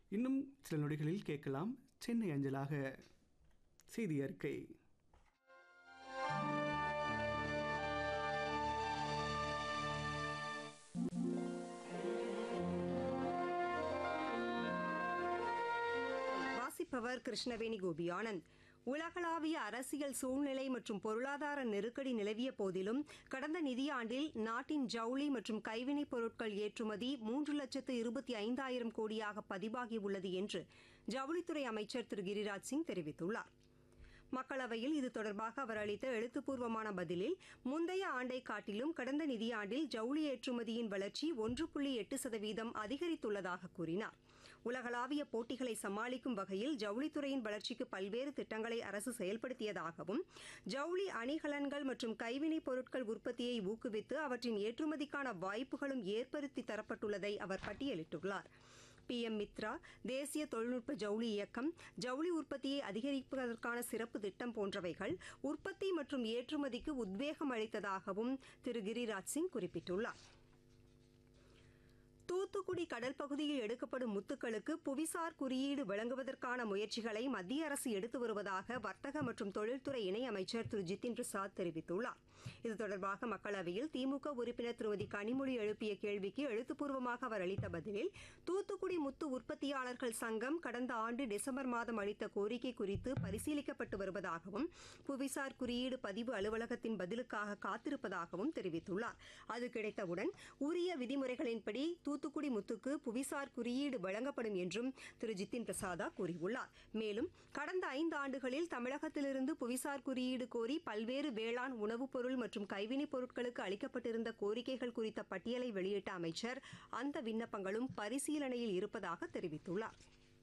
இன்னும் சில நொடிகளில் கேட்கலாம் சென்னை அஞ்சலாக செய்தி அறிக்கை வாசிப்பவர் கிருஷ்ணவேணி கோபி ஆனந்த் உலகளாவிய அரசியல் சூழ்நிலை மற்றும் பொருளாதார நெருக்கடி நிலவிய போதிலும் கடந்த நிதியாண்டில் நாட்டின் ஜவுளி மற்றும் கைவினைப் பொருட்கள் ஏற்றுமதி மூன்று லட்சத்து இருபத்தி ஐந்தாயிரம் கோடியாக பதிவாகியுள்ளது என்று ஜவுளித்துறை அமைச்சர் திரு கிரிராஜ் சிங் தெரிவித்துள்ளார் மக்களவையில் இது தொடர்பாக அவர் அளித்த எழுத்துப்பூர்வமான பதிலில் முந்தைய ஆண்டை காட்டிலும் கடந்த நிதியாண்டில் ஜவுளி ஏற்றுமதியின் வளர்ச்சி ஒன்று புள்ளி எட்டு சதவீதம் அதிகரித்துள்ளதாக கூறினார் உலகளாவிய போட்டிகளை சமாளிக்கும் வகையில் ஜவுளித்துறையின் வளர்ச்சிக்கு பல்வேறு திட்டங்களை அரசு செயல்படுத்தியதாகவும் ஜவுளி அணிகலன்கள் மற்றும் கைவினைப் பொருட்கள் உற்பத்தியை ஊக்குவித்து அவற்றின் ஏற்றுமதிக்கான வாய்ப்புகளும் ஏற்படுத்தி தரப்பட்டுள்ளதை அவர் பட்டியலிட்டுள்ளார் பிஎம் மித்ரா தேசிய தொழில்நுட்ப ஜவுளி இயக்கம் ஜவுளி உற்பத்தியை அதிகரிப்பதற்கான சிறப்பு திட்டம் போன்றவைகள் உற்பத்தி மற்றும் ஏற்றுமதிக்கு உத்வேகம் அளித்ததாகவும் திரு கிரிராஜ் சிங் குறிப்பிட்டுள்ளார் தூத்துக்குடி கடல் பகுதியில் எடுக்கப்படும் முத்துக்களுக்கு புவிசார் குறியீடு வழங்குவதற்கான முயற்சிகளை மத்திய அரசு எடுத்து வருவதாக வர்த்தக மற்றும் தொழில்துறை இணையமைச்சர் திரு ஜிதின் பிரசாத் தெரிவித்துள்ளார் இது தொடர்பாக மக்களவையில் திமுக உறுப்பினர் திருமதி கனிமொழி எழுப்பிய கேள்விக்கு எழுத்துப்பூர்வமாக அவர் அளித்த பதிலில் தூத்துக்குடி முத்து உற்பத்தியாளர்கள் சங்கம் கடந்த ஆண்டு டிசம்பர் மாதம் அளித்த கோரிக்கை குறித்து பரிசீலிக்கப்பட்டு வருவதாகவும் புவிசார் குறியீடு பதிவு அலுவலகத்தின் பதிலுக்காக காத்திருப்பதாகவும் தெரிவித்துள்ளார் அது கிடைத்தவுடன் உரிய விதிமுறைகளின்படி தூத்துக்குடி முத்துக்கு புவிசார் குறியீடு வழங்கப்படும் என்றும் திரு ஜித்தின் பிரசாதா கூறியுள்ளார் மேலும் கடந்த ஐந்து ஆண்டுகளில் தமிழகத்திலிருந்து புவிசார் குறியீடு கோரி பல்வேறு வேளாண் உணவுப் பொருள் மற்றும் கைவினைப் பொருட்களுக்கு அளிக்கப்பட்டிருந்த கோரிக்கைகள் குறித்த பட்டியலை வெளியிட்ட அமைச்சர் அந்த விண்ணப்பங்களும் பரிசீலனையில் இருப்பதாக தெரிவித்துள்ளார்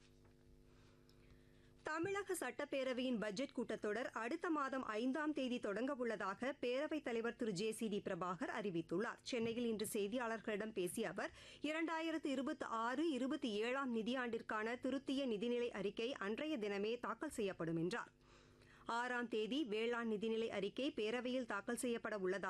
தமிழக சட்டப்பேரவையின் பட்ஜெட் கூட்டத்தொடர் அடுத்த மாதம் ஐந்தாம் தேதி தொடங்க உள்ளதாக பேரவைத் தலைவர் திரு ஜே சி டி பிரபாகர் அறிவித்துள்ளார் சென்னையில் இன்று செய்தியாளர்களிடம் பேசிய அவர் இரண்டாயிரத்து இருபத்தி ஆறு இருபத்தி ஏழாம் நிதியாண்டிற்கான திருத்திய நிதிநிலை அறிக்கை அன்றைய தினமே தாக்கல் செய்யப்படும் என்றார் ஆறாம் தேதி வேளாண் நிதிநிலை அறிக்கை பேரவையில் தாக்கல் செய்யப்பட உள்ளதாக